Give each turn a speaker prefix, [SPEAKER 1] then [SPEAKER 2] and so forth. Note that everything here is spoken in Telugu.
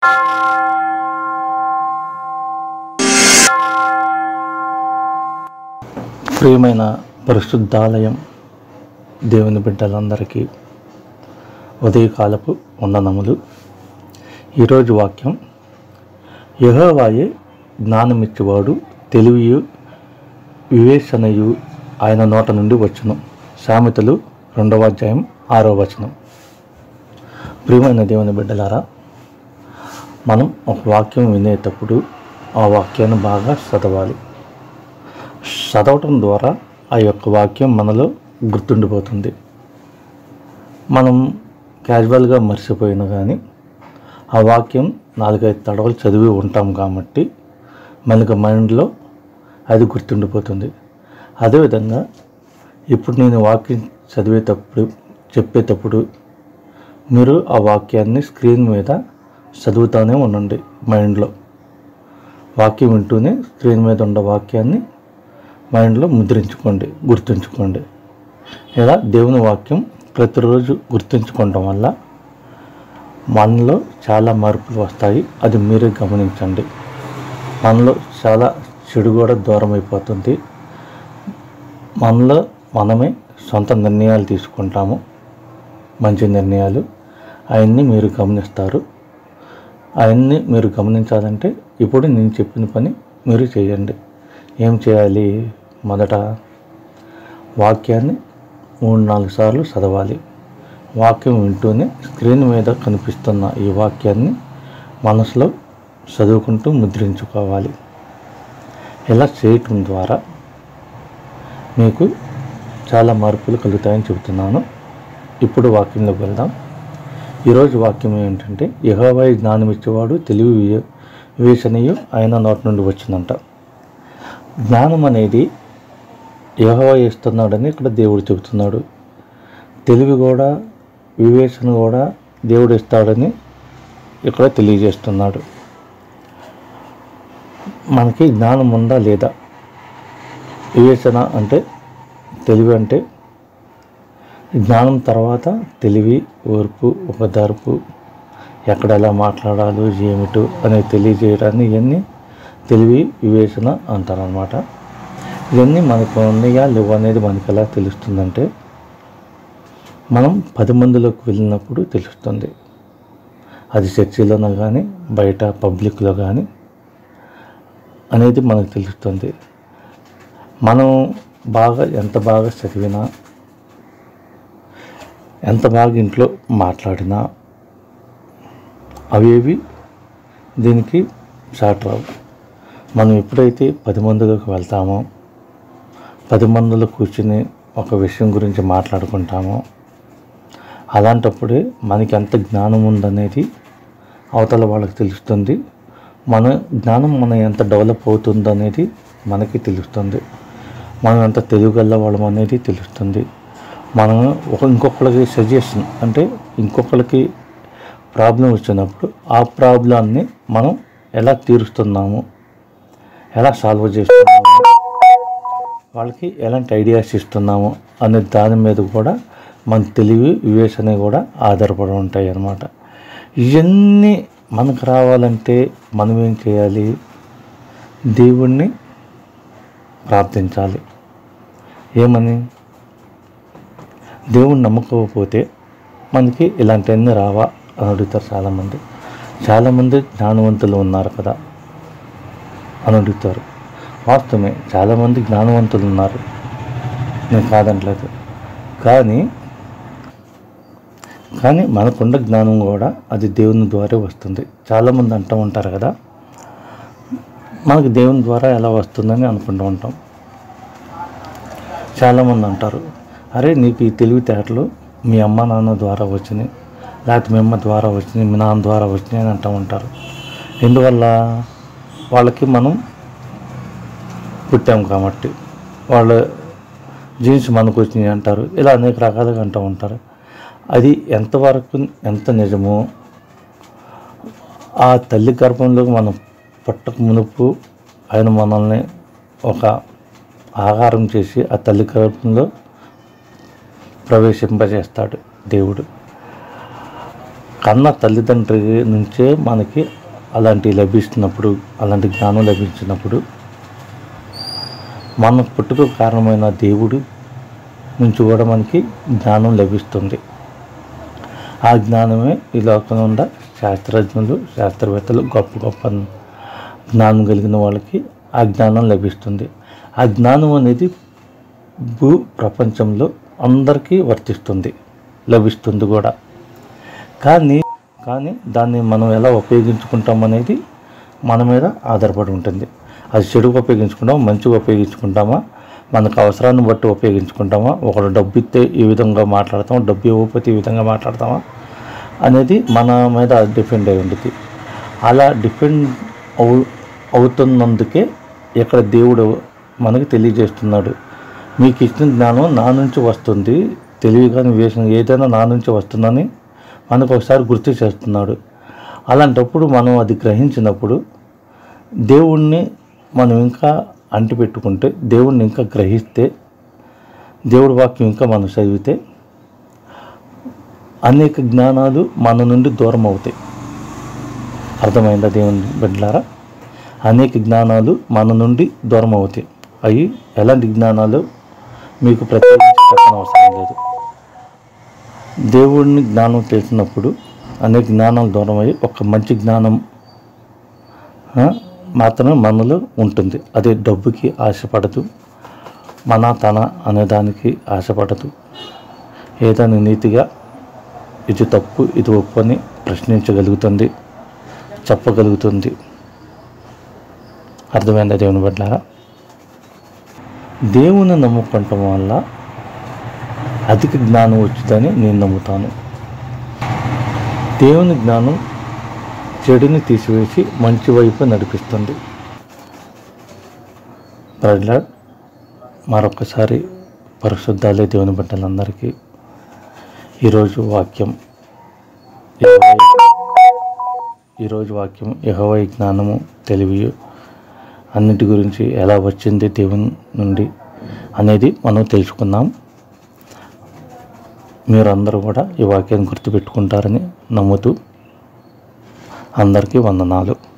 [SPEAKER 1] ప్రియమైన పరిశుద్ధాలయం దేవుని బిడ్డలందరికీ ఉదయకాలపు వందనములు ఈరోజు వాక్యం యెహోవాయే జ్ఞానమిచ్చువాడు తెలివియు వివేచనయు ఆయన నోట నుండి వచ్చును సామెతలు రెండవ అధ్యాయం ఆరో వచనం ప్రియమైన దేవుని బిడ్డలారా మనం ఒక వాక్యం వినేటప్పుడు ఆ వాక్యాన్ని బాగా చదవాలి చదవటం ద్వారా ఆ యొక్క వాక్యం మనలో గుర్తుండిపోతుంది మనం క్యాజువల్గా మర్చిపోయినా కానీ ఆ వాక్యం నాలుగైదు తడవలు చదివి ఉంటాం కాబట్టి మనకి మైండ్లో అది గుర్తుండిపోతుంది అదేవిధంగా ఇప్పుడు నేను వాక్యం చదివేటప్పుడు చెప్పేటప్పుడు మీరు ఆ వాక్యాన్ని స్క్రీన్ మీద చదువుతూనే ఉండండి మైండ్లో వాక్యం వింటూనే స్క్రీన్ మీద ఉన్న వాక్యాన్ని మైండ్లో ముద్రించుకోండి గుర్తుంచుకోండి ఇలా దేవుని వాక్యం ప్రతిరోజు గుర్తుంచుకోవడం వల్ల మనలో చాలా మార్పులు వస్తాయి అది మీరే గమనించండి మనలో చాలా చెడు కూడా దూరం అయిపోతుంది మనలో మనమే సొంత నిర్ణయాలు తీసుకుంటాము మంచి నిర్ణయాలు అవన్నీ మీరు గమనిస్తారు అవన్నీ మీరు గమనించాలంటే ఇప్పుడు నేను చెప్పిన పని మీరు చేయండి ఏం చేయాలి మొదట వాక్యాన్ని మూడు నాలుగు సార్లు చదవాలి వాక్యం వింటూనే స్క్రీన్ మీద కనిపిస్తున్న ఈ వాక్యాన్ని మనసులో చదువుకుంటూ ముద్రించుకోవాలి ఇలా చేయటం ద్వారా మీకు చాలా మార్పులు కలుగుతాయని చెబుతున్నాను ఇప్పుడు వాక్యంలోకి వెళ్దాం ఈరోజు వాక్యం ఏంటంటే యహోవాయి జ్ఞానం ఇచ్చేవాడు తెలివి వివే- వివేచనీయు ఆయన నోటి నుండి వచ్చిందంట జ్ఞానం అనేది యహోవా ఇస్తున్నాడని ఇక్కడ దేవుడు చెబుతున్నాడు తెలివి కూడా వివేచన కూడా దేవుడు ఇస్తాడని ఇక్కడ తెలియజేస్తున్నాడు మనకి జ్ఞానం ఉందా లేదా వివేచన అంటే తెలివి అంటే జ్ఞానం తర్వాత తెలివి ఓర్పు ఉపదార్పు ఎక్కడ ఎలా మాట్లాడాలో ఏమిటో అనేది తెలియజేయడాన్ని ఇవన్నీ తెలివి వివేచన అంటారనమాట ఇవన్నీ మనకు ఉన్నాయా లేవు అనేది మనకు ఎలా తెలుస్తుందంటే మనం పది మందిలోకి వెళ్ళినప్పుడు తెలుస్తుంది అది చర్చిలోనో కానీ బయట పబ్లిక్లో కానీ అనేది మనకు తెలుస్తుంది మనం బాగా ఎంత బాగా చదివినా ఎంత బాగా ఇంట్లో మాట్లాడినా అవేవి దీనికి షార్ట్ రావు మనం ఎప్పుడైతే పది మందిలోకి వెళ్తామో పది మందిలో కూర్చుని ఒక విషయం గురించి మాట్లాడుకుంటామో అలాంటప్పుడే మనకి ఎంత జ్ఞానం ఉందనేది అవతల వాళ్ళకి తెలుస్తుంది మన జ్ఞానం మన ఎంత డెవలప్ అవుతుందో అనేది మనకి తెలుస్తుంది మనం ఎంత తెలుగల్ల వాళ్ళం అనేది తెలుస్తుంది మనం ఒక ఇంకొకరికి సజెషన్ అంటే ఇంకొకరికి ప్రాబ్లం వచ్చినప్పుడు ఆ ప్రాబ్లాన్ని మనం ఎలా తీరుస్తున్నాము ఎలా సాల్వ్ చేస్తున్నాము వాళ్ళకి ఎలాంటి ఐడియాస్ ఇస్తున్నాము అనే దాని మీద కూడా మన తెలివి వివేచన కూడా ఆధారపడి ఉంటాయి అన్నమాట ఇవన్నీ మనకు రావాలంటే మనం ఏం చేయాలి దేవుణ్ణి ప్రార్థించాలి ఏమని దేవుణ్ణి నమ్మకపోతే మనకి ఇలాంటివన్నీ రావా అని అడుగుతారు చాలామంది చాలామంది జ్ఞానవంతులు ఉన్నారు కదా అని అడుగుతారు వాస్తవమే చాలామంది జ్ఞానవంతులు ఉన్నారు నేను కాదంటలేదు కానీ కానీ మనకున్న జ్ఞానం కూడా అది దేవుని ద్వారా వస్తుంది చాలామంది అంటూ ఉంటారు కదా మనకు దేవుని ద్వారా ఎలా వస్తుందని అనుకుంటూ ఉంటాం చాలామంది అంటారు అరే నీకు ఈ తెలివితేటలు మీ అమ్మ నాన్న ద్వారా వచ్చినాయి లేకపోతే మీ అమ్మ ద్వారా వచ్చినాయి మీ నాన్న ద్వారా వచ్చినాయి అని అంటూ ఉంటారు ఎందువల్ల వాళ్ళకి మనం పుట్టాం కాబట్టి వాళ్ళ జీన్స్ మనకు వచ్చినాయి అంటారు ఇలా అనేక రకాలుగా అంటూ ఉంటారు అది ఎంతవరకు ఎంత నిజమో ఆ తల్లి గర్భంలో మనం పుట్టక మునుపు ఆయన మనల్ని ఒక ఆహారం చేసి ఆ తల్లి గర్భంలో ప్రవేశింపజేస్తాడు దేవుడు కన్న తల్లిదండ్రి నుంచే మనకి అలాంటివి లభిస్తున్నప్పుడు అలాంటి జ్ఞానం లభించినప్పుడు మన పుట్టుకు కారణమైన దేవుడు నుంచి కూడా మనకి జ్ఞానం లభిస్తుంది ఆ జ్ఞానమే ఈ లోకంలో ఉన్న శాస్త్రజ్ఞులు శాస్త్రవేత్తలు గొప్ప గొప్ప జ్ఞానం కలిగిన వాళ్ళకి ఆ జ్ఞానం లభిస్తుంది ఆ జ్ఞానం అనేది భూ ప్రపంచంలో అందరికీ వర్తిస్తుంది లభిస్తుంది కూడా కానీ కానీ దాన్ని మనం ఎలా ఉపయోగించుకుంటాం అనేది మన మీద ఆధారపడి ఉంటుంది అది చెడుకు ఉపయోగించుకుంటామా మంచిగా ఉపయోగించుకుంటామా మనకు అవసరాన్ని బట్టి ఉపయోగించుకుంటామా ఒకడు డబ్బు ఇస్తే ఈ విధంగా మాట్లాడతామా డబ్బు ఇవ్వకపోతే ఈ విధంగా మాట్లాడతామా అనేది మన మీద డిపెండ్ అయి ఉంటుంది అలా డిపెండ్ అవు అవుతున్నందుకే ఇక్కడ దేవుడు మనకి తెలియజేస్తున్నాడు మీకు ఇచ్చిన జ్ఞానం నా నుంచి వస్తుంది తెలివి కానీ వేసిన ఏదైనా నా నుంచి వస్తుందని మనకు ఒకసారి గుర్తు చేస్తున్నాడు అలాంటప్పుడు మనం అది గ్రహించినప్పుడు దేవుణ్ణి మనం ఇంకా అంటిపెట్టుకుంటే దేవుణ్ణి ఇంకా గ్రహిస్తే దేవుడి వాక్యం ఇంకా మనం చదివితే అనేక జ్ఞానాలు మన నుండి దూరం అవుతాయి అర్థమైందా దేవుని బిడ్డలారా అనేక జ్ఞానాలు మన నుండి దూరం అవుతాయి అవి ఎలాంటి జ్ఞానాలు మీకు ప్రత్యేకించి చెప్పని అవసరం లేదు దేవుడిని జ్ఞానం తెలిసినప్పుడు అనేక జ్ఞానాలు దూరం అయ్యి ఒక మంచి జ్ఞానం ఆ, మాత్రమే మనలో ఉంటుంది అదే డబ్బుకి ఆశపడదు మన తన అనే దానికి ఆశపడదు ఏదైనా నీతిగా ఇది తప్పు ఇది ఒప్పు అని ప్రశ్నించగలుగుతుంది చెప్పగలుగుతుంది అర్థమైందా దేవుని బట్ల దేవుని నమ్ముకుంటం వల్ల అధిక జ్ఞానం వచ్చిందని నేను నమ్ముతాను దేవుని జ్ఞానం చెడుని తీసివేసి మంచి వైపు నడిపిస్తుంది ప్రజల మరొకసారి పరిశుద్ధాలే దేవుని బిడ్డలందరికీ ఈరోజు వాక్యం యెహోవా- ఈరోజు వాక్యం యహోవై జ్ఞానము తెలివి అన్నిటి గురించి ఎలా వచ్చింది దేవుని నుండి అనేది మనం తెలుసుకుందాం మీరందరూ కూడా ఈ వాక్యాన్ని గుర్తుపెట్టుకుంటారని నమ్ముతూ అందరికీ వందనాలు